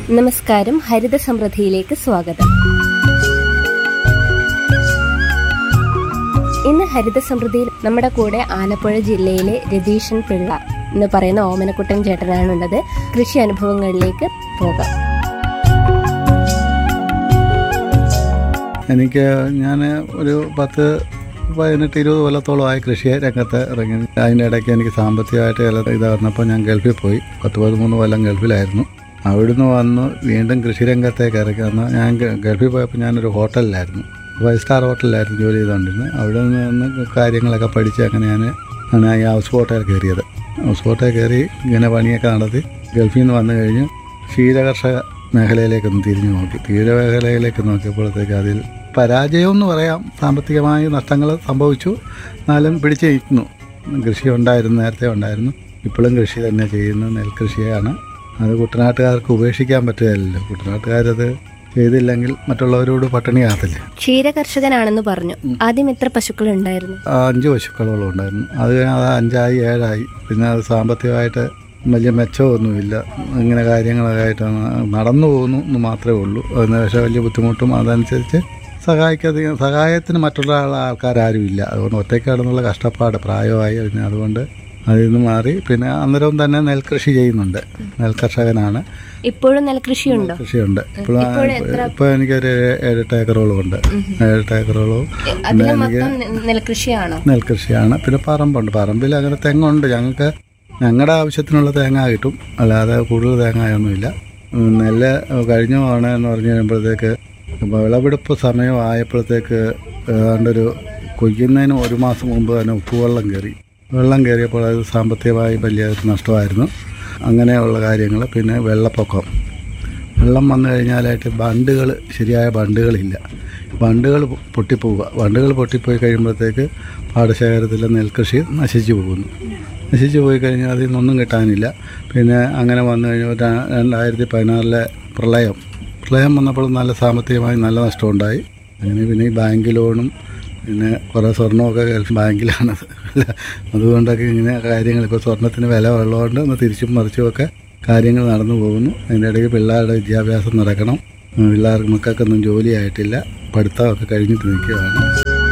നമസ്കാരം ഹരിത സമൃദ്ധിയിലേക്ക് സ്വാഗതം ഇന്ന് ഹരിത സമൃദ്ധിയിൽ നമ്മുടെ കൂടെ ആലപ്പുഴ ജില്ലയിലെ രതീഷൻ പിള്ള എന്ന് പറയുന്ന ഓമനക്കുട്ടൻ ചേട്ടനാണുള്ളത് കൃഷി അനുഭവങ്ങളിലേക്ക് പോകാം എനിക്ക് ഞാൻ ഒരു പത്ത് പതിനെട്ട് ഇരുപത് കൊല്ലത്തോളമായി കൃഷി രംഗത്ത് ഇറങ്ങി അതിൻ്റെ ഇടയ്ക്ക് എനിക്ക് സാമ്പത്തികമായിട്ട് ചില ഇത് പറഞ്ഞപ്പോൾ ഞാൻ ഗൾഫിൽ പോയി പത്ത് പതിമൂന്ന് കൊല്ലം ഗൾഫിലായിരുന്നു അവിടുന്ന് വന്ന് വീണ്ടും കൃഷി രംഗത്തേക്ക് ഇറങ്ങി വന്ന് ഞാൻ ഗ- ഗൾഫിൽ പോയപ്പോൾ ഞാനൊരു ഹോട്ടലിലായിരുന്നു ഫൈവ് സ്റ്റാർ ഹോട്ടലിലായിരുന്നു ജോലി ചെയ്തുകൊണ്ടിരുന്നത് അവിടെ നിന്ന് കാര്യങ്ങളൊക്കെ പഠിച്ച് അങ്ങനെ ഞാൻ ആണ് ഈ ഹൗസ് ബോട്ടിൽ കയറിയത് ഹൗസ് ബോട്ടിൽ കയറി ഇങ്ങനെ പണിയൊക്കെ നടത്തി ഗൾഫിൽ നിന്ന് വന്നു കഴിഞ്ഞ് ക്ഷീരകർഷക മേഖലയിലേക്കൊന്ന് തിരിഞ്ഞു നോക്കി ക്ഷീരമേഖലയിലേക്ക് നോക്കിയപ്പോഴത്തേക്ക് അതിൽ പരാജയം എന്ന് പറയാം സാമ്പത്തികമായ നഷ്ടങ്ങൾ സംഭവിച്ചു എന്നാലും പിടിച്ച് നിൽക്കുന്നു കൃഷി ഉണ്ടായിരുന്നു നേരത്തെ ഉണ്ടായിരുന്നു ഇപ്പോഴും കൃഷി തന്നെ ചെയ്യുന്നു നെൽകൃഷിയാണ് അത് കുട്ടനാട്ടുകാർക്ക് ഉപേക്ഷിക്കാൻ പറ്റുകയല്ലോ കുട്ടനാട്ടുകാരത് ചെയ്തില്ലെങ്കിൽ മറ്റുള്ളവരോട് പട്ടിണിയാകത്തില്ലേ ക്ഷീരകർഷകനാണെന്ന് പറഞ്ഞു ആദ്യം എത്ര പശുക്കൾ ഉണ്ടായിരുന്നു ആ, അഞ്ച് പശുക്കളോളം ഉണ്ടായിരുന്നു അത് കഴിഞ്ഞ് അത് അഞ്ചായി ഏഴായി പിന്നെ അത് സാമ്പത്തികമായിട്ട് വലിയ മെച്ചമൊന്നുമില്ല ഇങ്ങനെ കാര്യങ്ങളൊക്കെ ആയിട്ട് നടന്നു പോകുന്നു എന്ന് മാത്രമേ ഉള്ളൂ അതിന് പക്ഷേ വലിയ ബുദ്ധിമുട്ടും അതനുസരിച്ച് സഹായിക്കാതെ സഹായത്തിന് മറ്റുള്ള ആൾ- ആൾക്കാരും ഇല്ല അതുകൊണ്ട് ഒറ്റയ്ക്ക് കിടന്നുള്ള കഷ്ടപ്പാട് പ്രായമായി പിന്നെ അതുകൊണ്ട് അതിൽ നിന്ന് മാറി പിന്നെ അന്നേരവും തന്നെ നെൽകൃഷി ചെയ്യുന്നുണ്ട് നെൽകർഷകനാണ് ഇപ്പോഴും നെൽകൃഷിയുണ്ടോ കൃഷിയുണ്ട് ഇപ്പോഴും ഇപ്പോൾ എനിക്കൊരു ഏഴെട്ട് ഏക്കറോളം ഉണ്ട് ഏഴെട്ട് ഏക്കറോളം അതിന് മൊത്തം നെ- നെൽകൃഷിയാണോ നെൽകൃഷിയാണ് പിന്നെ പറമ്പുണ്ട് പറമ്പിൽ അങ്ങനെ തെങ്ങുണ്ട് ഞങ്ങൾക്ക് ഞങ്ങളുടെ ആവശ്യത്തിനുള്ള തേങ്ങ കിട്ടും അല്ലാതെ കൂടുതൽ തേങ്ങയൊന്നുമില്ല ഉം, നെല്ല് കഴിഞ്ഞ തവണ എന്ന് പറഞ്ഞു കഴിയുമ്പോഴത്തേക്ക് വിളവെടുപ്പ് സമയം ആയപ്പോഴത്തേക്ക് ഏതാണ്ടൊരു കൊയ്യുന്നതിന് ഒരു മാസം മുമ്പ് തന്നെ ഉപ്പുവെള്ളം കയറി വെള്ളം കയറിയപ്പോൾ അത് സാമ്പത്തികമായി വലിയ ഒരു നഷ്ടമായിരുന്നു അങ്ങനെയുള്ള കാര്യങ്ങൾ പിന്നെ വെള്ളപ്പൊക്കം വെള്ളം വന്നു കഴിഞ്ഞാലായിട്ട് ബണ്ടുകൾ ശരിയായ ബണ്ടുകളില്ല ബണ്ടുകൾ പൊട്ടിപ്പോവുക ബണ്ടുകൾ പൊട്ടിപ്പോയി കഴിയുമ്പോഴത്തേക്ക് പാടശേഖരത്തിലെ നെൽകൃഷി നശിച്ചു പോകുന്നു നശിച്ചു പോയി കഴിഞ്ഞാൽ അതിൽ നിന്നൊന്നും കിട്ടാനില്ല പിന്നെ അങ്ങനെ വന്നു കഴിഞ്ഞാൽ ര- രണ്ടായിരത്തി പതിനാറിലെ പ്രളയം പ്രളയം വന്നപ്പോൾ നല്ല സാമ്പത്തികമായി നല്ല നഷ്ടമുണ്ടായി അങ്ങനെ പിന്നെ ഈ ബാങ്ക് ലോണും പിന്നെ കുറേ സ്വർണ്ണമൊക്കെ ഗൾഫ് ബാങ്കിലാണ് അതുകൊണ്ടൊക്കെ ഇങ്ങനെ കാര്യങ്ങൾ ഇപ്പോൾ സ്വർണ്ണത്തിന് വില ഉള്ളതുകൊണ്ട് ഒന്ന് തിരിച്ചും മറിച്ചുമൊക്കെ കാര്യങ്ങൾ നടന്നു പോകുന്നു അതിൻ്റെ ഇടയ്ക്ക് പിള്ളേരുടെ വിദ്യാഭ്യാസം നടക്കണം ഉം, പിള്ളേർക്ക് മക്കൾക്കൊന്നും ജോലിയായിട്ടില്ല പഠിത്തമൊക്കെ കഴിഞ്ഞിട്ട് നിൽക്കുകയാണ്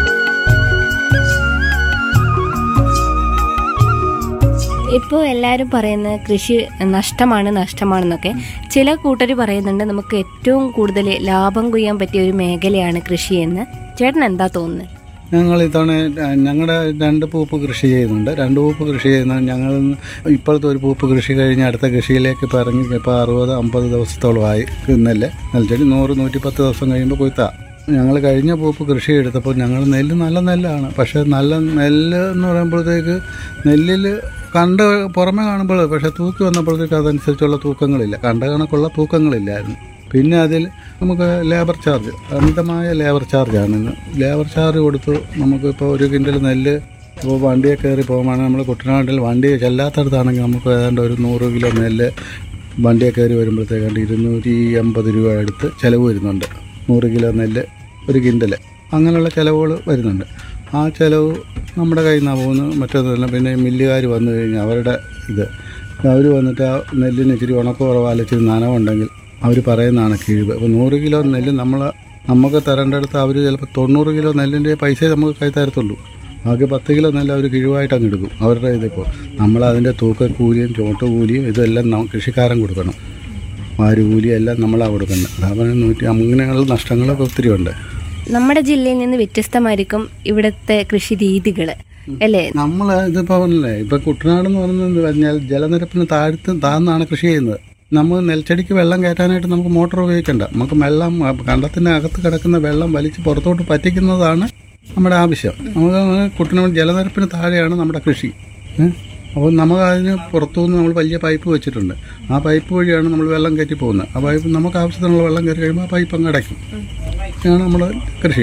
ഇപ്പോൾ എല്ലാവരും പറയുന്നത് കൃഷി നഷ്ടമാണ് നഷ്ടമാണെന്നൊക്കെ ചില കൂട്ടർ പറയുന്നുണ്ട് നമുക്ക് ഏറ്റവും കൂടുതൽ ലാഭം കൊയ്യാൻ പറ്റിയ ഒരു മേഖലയാണ് കൃഷി എന്ന് ചേട്ടൻ എന്താ തോന്നുന്നത് ഞങ്ങൾ ഇത്തവണ ഞങ്ങളുടെ രണ്ട് പൂപ്പ് കൃഷി ചെയ്യുന്നുണ്ട് രണ്ട് പൂപ്പ് കൃഷി ചെയ്യുന്ന ഞങ്ങൾ ഇപ്പോഴത്തെ ഒരു പൂപ്പ് കൃഷി കഴിഞ്ഞ് അടുത്ത കൃഷിയിലേക്ക് ഇപ്പോൾ ഇറങ്ങി ഇപ്പോൾ അറുപത് അമ്പത് ദിവസത്തോളമായി നെല്ല് നെൽച്ചെടി നൂറ് നൂറ്റിപ്പത്ത് ദിവസം കഴിയുമ്പോൾ കൊയ്ത്താ ഞങ്ങൾ കഴിഞ്ഞ പൂപ്പ് കൃഷി എടുത്തപ്പോൾ ഞങ്ങൾ നെല്ല് നല്ല നെല്ലാണ് പക്ഷേ നല്ല നെല്ല് എന്ന് പറയുമ്പോഴത്തേക്ക് നെല്ലിൽ കണ്ട് പുറമെ കാണുമ്പോൾ പക്ഷേ തൂക്കി വന്നപ്പോഴത്തേക്ക് അതനുസരിച്ചുള്ള തൂക്കങ്ങളില്ല കണ്ട കണക്കുള്ള തൂക്കങ്ങളില്ലായിരുന്നു പിന്നെ അതിൽ നമുക്ക് ലേബർ ചാർജ് അമിതമായ ലേബർ ചാർജാണ് ഇന്ന് ലേബർ ചാർജ് കൊടുത്ത് നമുക്കിപ്പോൾ ഒരു കിൻഡൽ നെല്ല് ഇപ്പോൾ വണ്ടിയെ കയറി പോകുമ്പോൾ നമ്മൾ കുട്ടനാട്ടിൽ വണ്ടി ചെല്ലാത്തടത്താണെങ്കിൽ നമുക്ക് ഏതാണ്ട് ഒരു നൂറ് കിലോ നെല്ല് വണ്ടിയെ കയറി വരുമ്പോഴത്തേക്കാണ്ട് ഇരുന്നൂറ്റി എൺപത് രൂപ അടുത്ത് ചിലവ് വരുന്നുണ്ട് നൂറ് കിലോ നെല്ല് ഒരു കിൻഡൽ അങ്ങനെയുള്ള ചിലവുകൾ വരുന്നുണ്ട് ആ ചിലവ് നമ്മുടെ കയ്യിൽ നിന്നാണ് പോകുന്നത് മറ്റൊന്നുമില്ല പിന്നെ മില്ലുകാർ വന്നു കഴിഞ്ഞാൽ അവരുടെ ഇത് അവർ വന്നിട്ട് ആ നെല്ലിന് ഇച്ചിരി ഉണക്ക കുറവാല ഇച്ചിരി നനവുണ്ടെങ്കിൽ അവർ പറയുന്നതാണ് കിഴിവ് അപ്പോൾ നൂറ് കിലോ നെല്ല് നമ്മൾ നമുക്ക് തരേണ്ടടുത്ത് അവർ ചിലപ്പോൾ തൊണ്ണൂറ് കിലോ നെല്ലിൻ്റെ പൈസ നമുക്ക് കൈ തരത്തുള്ളൂ ബാക്കി പത്ത് കിലോ നെല്ല് അവർ കിഴിവായിട്ട് അങ്ങ് എടുക്കും അവരുടെ ഇതിപ്പോൾ നമ്മൾ അതിൻ്റെ തൂക്ക കൂലിയും ചോട്ട് കൂലിയും ഇതെല്ലാം ന- കൃഷിക്കാരൻ കൊടുക്കണം വാരുകൂലി എല്ലാം നമ്മളാണ് കൊടുക്കുന്നത് അതാണ് നൂറ്റി അങ്ങനെയുള്ള നഷ്ടങ്ങളൊക്കെ ഒത്തിരി ഉണ്ട് നമ്മുടെ ജില്ലയിൽ നിന്ന് വ്യത്യസ്തമായിരിക്കും ഇവിടുത്തെ കൃഷി രീതികൾ അല്ലേ നമ്മൾ ഇതിപ്പോൾ പറഞ്ഞില്ലേ ഇപ്പം കുട്ടനാട് എന്ന് പറയുന്നത് പറഞ്ഞാൽ ജലനിരപ്പിന് താഴ്ത്ത് താഴ്ന്നാണ് കൃഷി ചെയ്യുന്നത് നമ്മൾ നെൽച്ചെടിക്ക് വെള്ളം കയറ്റാനായിട്ട് നമുക്ക് മോട്ടോർ ഉപയോഗിക്കണ്ട നമുക്ക് വെള്ളം കണ്ടത്തിൻ്റെ അകത്ത് കിടക്കുന്ന വെള്ളം വലിച്ച് പുറത്തോട്ട് പറ്റിക്കുന്നതാണ് നമ്മുടെ ആവശ്യം നമുക്ക് കുട്ടനാട് ജലനിരപ്പിന് താഴെയാണ് നമ്മുടെ കൃഷി ഏ? അപ്പോൾ നമുക്ക് അതിന് പുറത്തുനിന്ന് നമ്മൾ വലിയ പൈപ്പ് വെച്ചിട്ടുണ്ട് ആ പൈപ്പ് വഴിയാണ് നമ്മൾ വെള്ളം കയറ്റി പോകുന്നത് ആ പൈപ്പ് നമുക്ക് ആവശ്യത്തിനുള്ള വെള്ളം കയറി കഴിയുമ്പോൾ ആ പൈപ്പ് അങ്ങ് അടയ്ക്കും ഇതാണ് നമ്മുടെ കൃഷി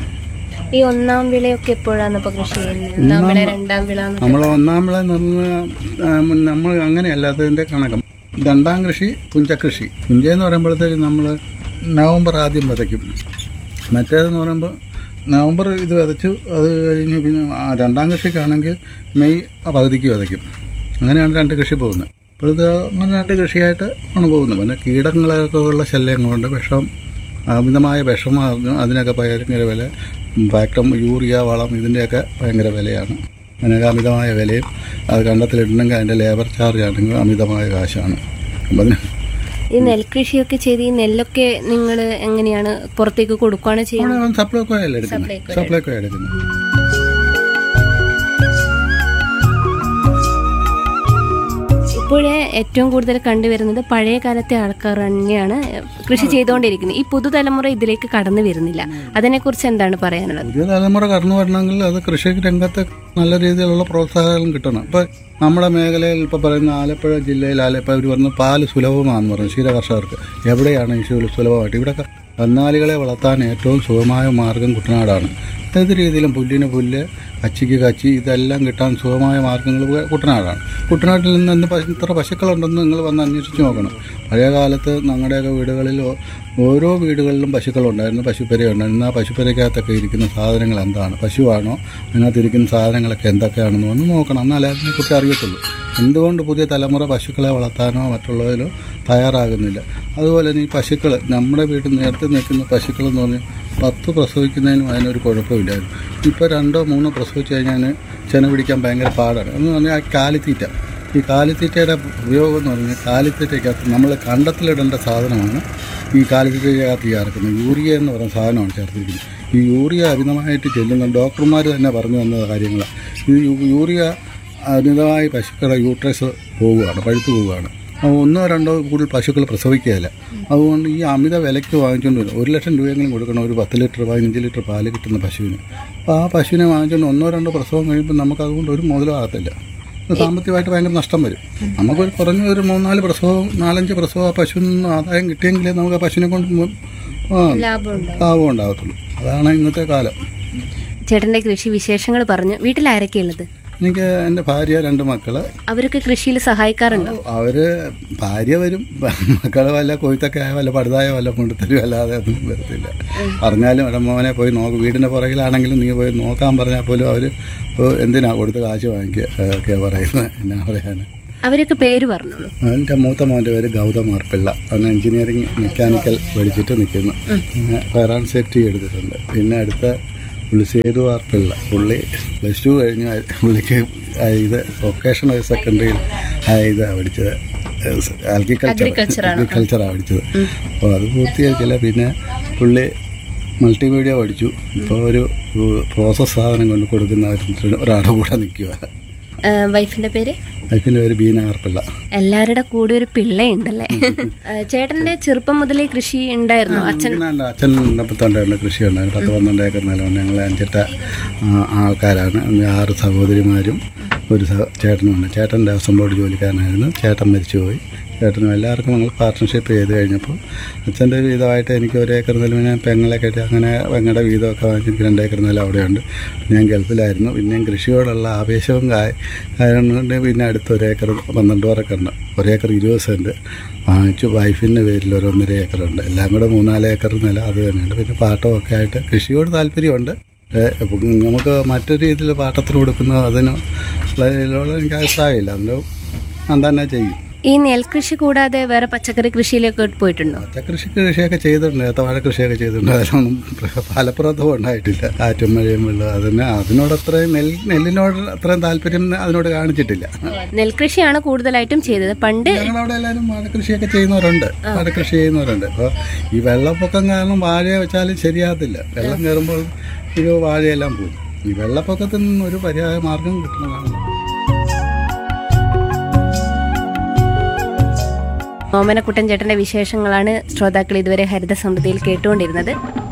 ഈ ഒന്നാം വിളയൊക്കെ എപ്പോഴാണ് ഇപ്പൊ കൃഷി ചെയ്യുന്നത് ഒന്നാം വിള രണ്ടാം വിള എന്ന് നമ്മൾ ഒന്നാം വിള എന്ന് നമ്മൾ അങ്ങനെയല്ല അതിൻ്റെ കണക്കം രണ്ടാം കൃഷി പുഞ്ചകൃഷി പുഞ്ച എന്ന് പറയുമ്പോഴത്തേക്ക് നമ്മൾ നവംബർ ആദ്യം വിതയ്ക്കും മറ്റേതെന്ന് പറയുമ്പോൾ നവംബർ ഇത് വിതച്ചു അത് കഴിഞ്ഞ് പിന്നെ ആ രണ്ടാം കൃഷിക്കാണെങ്കിൽ മെയ് പകുതിക്ക് വിതയ്ക്കും അങ്ങനെയാണ് രണ്ട് കൃഷി പോകുന്നത് ഇപ്പോഴത്തെ അങ്ങനെ രണ്ട് കൃഷിയായിട്ട് ആണ് പോകുന്നത് പിന്നെ കീടങ്ങളൊക്കെ ഉള്ള ശല്യം കൊണ്ട് വിഷം അമിതമായ വിഷമാകുന്നു അതിനൊക്കെ ഭയങ്കര വില ഫാക്ടം യൂറിയ വളം ഇതിൻ്റെയൊക്കെ ഭയങ്കര വിലയാണ് അതിനൊക്കെ അമിതമായ വിലയും അത് കണ്ടത്തിലിടണമെങ്കിൽ അതിൻ്റെ ലേബർ ചാർജ് ആണെങ്കിൽ അമിതമായ കാശാണ് അപ്പം അതിന് ഈ നെൽകൃഷിയൊക്കെ ചെയ്ത് ഈ നെല്ലൊക്കെ നിങ്ങൾ എങ്ങനെയാണ് പുറത്തേക്ക് കൊടുക്കുകയാണ് ചെയ്യുന്നത് അവിടെ സപ്ലൈക്കോ അല്ലേ എടുക്കുന്നത് സപ്ലൈക്കോ എടുക്കുന്നത് ഇപ്പോഴേ ഏറ്റവും കൂടുതൽ കണ്ടുവരുന്നത് പഴയ കാലത്തെ ആൾക്കാർ തന്നെയാണ് കൃഷി ചെയ്തുകൊണ്ടിരിക്കുന്നത് ഈ പുതുതലമുറ ഇതിലേക്ക് കടന്നു വരുന്നില്ല അതിനെക്കുറിച്ച് എന്താണ് പറയാനുള്ളത് പുതിയ തലമുറ കടന്നു വരണമെങ്കിൽ അത് കൃഷി രംഗത്ത് നല്ല രീതിയിലുള്ള പ്രോത്സാഹനം കിട്ടണം ഇപ്പം നമ്മുടെ മേഖലയിൽ ഇപ്പോൾ പറയുന്ന ആലപ്പുഴ ജില്ലയിൽ ആലപ്പുഴ അവർ പറഞ്ഞ പാല് സുലഭമാണെന്ന് പറഞ്ഞു ക്ഷീര കർഷകർക്ക് എവിടെയാണ് ഈ സുല- സുലഭമായിട്ട് ഇവിടെ കന്നാലികളെ വളർത്താൻ ഏറ്റവും സുഖമായ മാർഗം കുട്ടനാടാണ് ഏത് രീതിയിലും പുല്ലിന് പുല്ല് കച്ചിക്ക് കച്ചി ഇതെല്ലാം കിട്ടാൻ സുഖമായ മാർഗങ്ങൾ കുട്ടനാടാണ് കുട്ടനാട്ടിൽ നിന്ന് ഇന്ന് പശു- ഇത്ര പശുക്കളുണ്ടെന്ന് നിങ്ങൾ വന്ന് അന്വേഷിച്ച് നോക്കണം പഴയ കാലത്ത് ഞങ്ങളുടെയൊക്കെ വീടുകളിൽ ഓ- ഓരോ വീടുകളിലും പശുക്കളുണ്ടായിരുന്നു പശുപ്പെര ഉണ്ടായിരുന്നു ആ പശുപ്പെരയ്ക്കകത്തൊക്കെ ഇരിക്കുന്ന സാധനങ്ങൾ എന്താണ് പശുവാണോ അതിനകത്ത് ഇരിക്കുന്ന സാധനങ്ങളൊക്കെ എന്തൊക്കെയാണെന്ന് ഒന്ന് നോക്കണം എന്നാലേ അതിനെക്കുറിച്ച് അറിയത്തുള്ളൂ എന്തുകൊണ്ട് പുതിയ തലമുറ പശുക്കളെ വളർത്താനോ മറ്റുള്ളതിലോ തയ്യാറാകുന്നില്ല അതുപോലെ തന്നെ ഈ പശുക്കൾ നമ്മുടെ വീട്ടിൽ നേരത്തെ നിൽക്കുന്ന പശുക്കൾ എന്ന് പറഞ്ഞാൽ പത്ത് പ്രസവിക്കുന്നതിനും അതിനൊരു കുഴപ്പമില്ലായിരുന്നു ഇപ്പോൾ രണ്ടോ മൂന്നോ പ്രസവിച്ച് കഴിഞ്ഞാൽ ചെന പിടിക്കാൻ ഭയങ്കര പാടാണ് എന്ന് പറഞ്ഞാൽ ആ കാലിത്തീറ്റ ഈ കാലിത്തീറ്റയുടെ ഉപയോഗം എന്ന് പറഞ്ഞാൽ കാലിത്തീറ്റയ്ക്കകത്ത് നമ്മൾ കണ്ടത്തിലിടേണ്ട സാധനമാണ് ഈ കാലിത്തീറ്റയ്ക്കകത്ത് ചേർക്കുന്നത് യൂറിയ എന്ന് പറയുന്ന സാധനമാണ് ചേർത്തിരിക്കുന്നത് ഈ യൂറിയ അമിതമായിട്ട് ചെല്ലുന്ന ഡോക്ടർമാർ തന്നെ പറഞ്ഞു തന്ന കാര്യങ്ങളാണ് ഈ യൂ- യൂറിയ അമിതമായി പശുക്കളുടെ യൂട്രസ് പോവുകയാണ് പഴുത്തു പോവുകയാണ് അപ്പോൾ ഒന്നോ രണ്ടോ കൂടുതൽ പശുക്കൾ പ്രസവിക്കുകയില്ല അതുകൊണ്ട് ഈ അമിത വിലയ്ക്ക് വാങ്ങിച്ചുകൊണ്ട് വരും ഒരു ലക്ഷം രൂപയെങ്കിലും കൊടുക്കണം ഒരു പത്ത് ലിറ്റർ പതിനഞ്ച് ലിറ്റർ പാല് കിട്ടുന്ന പശുവിന് അപ്പോൾ ആ പശുവിനെ വാങ്ങിച്ചുകൊണ്ട് ഒന്നോ രണ്ടോ പ്രസവം കഴിയുമ്പോൾ നമുക്ക് അതുകൊണ്ട് ഒരു മുതലാകത്തില്ല സാമ്പത്തികമായിട്ട് ഭയങ്കര നഷ്ടം വരും നമുക്കൊരു കുറഞ്ഞ ഒരു മൂന്നാല് പ്രസവം നാലഞ്ച് പ്രസവം ആ പശുവിൽ നിന്ന് ആദായം കിട്ടിയെങ്കിലേ നമുക്ക് ആ പശുവിനെ കൊണ്ട് മു- ആ, ലാഭമുണ്ടോ ലാഭം ഉണ്ടാകത്തുള്ളൂ അതാണ് ഇന്നത്തെ കാലം ചേട്ടന്റെ കൃഷി വിശേഷങ്ങൾ പറഞ്ഞു വീട്ടിൽ ആരൊക്കെയുള്ളത് എനിക്ക് എൻ്റെ ഭാര്യ രണ്ട് മക്കള് അവരൊക്കെ കൃഷിയിൽ സഹായിക്കാറുണ്ടോ അവര് ഭാര്യ വരും മക്കള് വല്ല കൊയ്ത്തൊക്കെ ആയ വല്ല പടുതായ വല്ല കൊണ്ടുത്തരും അല്ലാതെ ഒന്നും വരത്തില്ല പറഞ്ഞാലും എടാ മോനെ പോയി നോക്ക് വീടിൻ്റെ പുറകിലാണെങ്കിലും നീ പോയി നോക്കാൻ പറഞ്ഞാൽ പോലും അവർ എന്തിനാ കൊടുത്ത് കാശ് വാങ്ങിക്കുക ഒക്കെ പറയുന്നത് എന്നാ പറയാൻ അവരൊക്കെ പേര് പറഞ്ഞോളൂ എൻ്റെ മൂത്ത മോൻ്റെ പേര് ഗൗതം മാർപ്പിള്ള അവൻ എഞ്ചിനീയറിംഗ് മെക്കാനിക്കൽ പഠിച്ചിട്ട് നിൽക്കുന്നു പിന്നെ ഫയർ ആൻഡ് സേഫ്റ്റി എടുത്തിട്ടുണ്ട് പിന്നെ അടുത്ത പുള്ളി സേതു വാർപ്പിള്ള പുള്ളി പ്ലസ് ടു കഴിഞ്ഞ് പുള്ളിക്ക് ആ ഇത് വൊക്കേഷണൽ സെക്കൻഡറിയിൽ ആ ഇതാണ് പഠിച്ചത് അഗ്രികൾച്ചർ അഗ്രികൾച്ചറാണ് പഠിച്ചത് അപ്പോൾ അത് പൂർത്തിയാക്കില്ല പിന്നെ പുള്ളി മൾട്ടിമീഡിയ പഠിച്ചു ഇപ്പോൾ ഒരു പ്രോസസ് സാധനം കൊണ്ട് കൊടുക്കുന്ന ഒരു- ഒരാളുടെ കൂടെ നിൽക്കുക വൈഫിന്റെ പേര് വൈഫിൻ്റെ പേര് ബീന ആർപ്പിള്ള എല്ലാവരുടെ കൂടെ ഒരു പിള്ളയുണ്ടല്ലേ ആ, ചേട്ടന്റെ ചെറുപ്പം മുതലേ കൃഷി ഉണ്ടായിരുന്നു അച്ഛൻ പിന്നെ അച്ഛൻ മുപ്പത്തൊണ്ടായിരുന്നു കൃഷി ഉണ്ടായിരുന്നു പത്ത് പന്ത്രണ്ട് ഏക്കർ നിലമുണ്ട് ഞങ്ങൾ അഞ്ചെട്ട ആ, ആൾക്കാരാണ് പിന്നെ ആറ് സഹോദരിമാരും ഒരു സഹ ചേട്ടനുമുണ്ട് ചേട്ടൻ ദേവസ്വം ബോർഡ് ജോലിക്കാരനായിരുന്നു ചേട്ടൻ മരിച്ചുപോയി ചേട്ടനും എല്ലാവർക്കും ഞങ്ങൾ പാർട്ട്ണർഷിപ്പ് ചെയ്ത് കഴിഞ്ഞപ്പോൾ അച്ഛൻ്റെ വീതമായിട്ട് എനിക്ക് ഒരു ഏക്കർ നിലം ഞാൻ പെങ്ങളെ കെട്ടി അങ്ങനെ പെങ്ങളുടെ വീതമൊക്കെ വാങ്ങിച്ച് എനിക്ക് രണ്ട് ഏക്കർ നിലം അവിടെയുണ്ട് ഞാൻ ഗൾഫിലായിരുന്നു പിന്നെയും കൃഷിയോടുള്ള ആവേശവും കായ- കാരണം കൊണ്ട് പിന്നെ അടുത്ത ഒരു ഏക്കർ പന്ത്രണ്ട് പേരൊക്കെ ഉണ്ട് ഒരേക്കർ ഇരുപത് സെൻറ്റ് വാങ്ങിച്ചു വൈഫിൻ്റെ പേരിൽ ഒരു ഒന്നര ഏക്കറുണ്ട് എല്ലാം കൂടെ മൂന്നാല് ഏക്കർ നില അത് തന്നെയുണ്ട് പിന്നെ പാട്ടമൊക്കെ ആയിട്ട് കൃഷിയോട് താല്പര്യമുണ്ട് ഏ, ഇപ്പം നമുക്ക് മറ്റൊരു രീതിയിൽ പാട്ടത്തിന് കൊടുക്കുന്നത് അതിന് അതിനോട് എനിക്ക് അഭിപ്രായമില്ല അതുകൊണ്ട് ഞാൻ തന്നെ ചെയ്യും ഈ നെൽകൃഷി കൂടാതെ വേറെ പച്ചക്കറി കൃഷിയിലൊക്കെ പോയിട്ടുണ്ടോ പച്ചക്കൃഷി കൃഷിയൊക്കെ ചെയ്തിട്ടുണ്ട് ഏത്തവാഴ കൃഷിയൊക്കെ ചെയ്തിട്ടുണ്ട് അതിനൊന്നും ഫലപ്രദവും ഉണ്ടായിട്ടില്ല കാറ്റും മഴയും വെള്ളം അതിന് അതിനോട് അത്രയും നെൽ നെല്ലിനോട് അത്രയും താല്പര്യം അതിനോട് കാണിച്ചിട്ടില്ല നെൽകൃഷിയാണ് കൂടുതലായിട്ടും ചെയ്തത് പണ്ട് ഞങ്ങളവിടെ എല്ലാവരും വാഴക്കൃഷിയൊക്കെ ചെയ്യുന്നവരുണ്ട് വാഴക്കൃഷി ചെയ്യുന്നവരുണ്ട് അപ്പോൾ ഈ വെള്ളപ്പൊക്കം കാരണം വാഴ വെച്ചാലും ശരിയാകത്തില്ല വെള്ളം കയറുമ്പോൾ ഇത് വാഴയെല്ലാം പോകും ഈ വെള്ളപ്പൊക്കത്തിൽ നിന്ന് ഒരു പര്യായ മാർഗം കിട്ടുന്നതാണ് ഓമനക്കുട്ടൻ ചേട്ടന്റെ വിശേഷങ്ങളാണ് ശ്രോതാക്കൾ ഇതുവരെ ഹരിത സമൃദ്ധിയിൽ കേട്ടുകൊണ്ടിരുന്നത്